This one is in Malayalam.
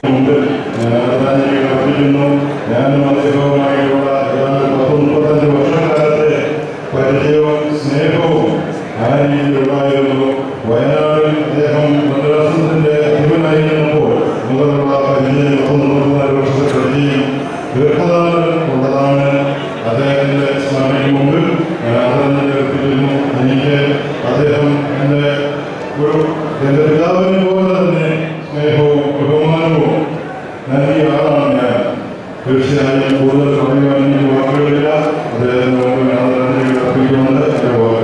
ഉണ്ട് ഞാൻ ആദരാഞ്ജലികൾ അർപ്പിക്കുന്നു ഞാനും അദ്ദേഹവുമായുള്ള ഏതാണ്ട് പത്ത് മുപ്പത്തഞ്ച് വർഷക്കാലത്തെ പരിചയവും സ്നേഹവും ആ രീതിയിലുണ്ടായിരുന്നു വയനാടിൽ അദ്ദേഹം മദ്രാസത്തിന്റെ അധിപനായിരുന്നപ്പോൾ മുതലുള്ള പരിചയം പത്ത് മുപ്പത്തിനാല് വർഷത്തെ പരിചയം ദീർഘകാലം ഉള്ളതാണ് അദ്ദേഹത്തിന്റെ സ്മരണയ്ക്ക് മുമ്പിൽ ഞാൻ ആദരാഞ്ജലി അർപ്പിക്കുന്നു എനിക്ക് അദ്ദേഹം എൻ്റെ ഒരു എൻ്റെ പിതാവിനെ പോലെ തന്നെ സ്നേഹവും ബഹുമാനവും നൽകിയ ആളാണ് ഞാൻ തീർച്ചയായും കൂടുതൽ പറയുവാൻ എനിക്ക് വാക്കുകളില്ല അദ്ദേഹത്തിന് മുമ്പിൽ ആദരാഞ്ജലികൾ അർപ്പിക്കുന്നുണ്ട് എൻ്റെ വാക്കുകൾ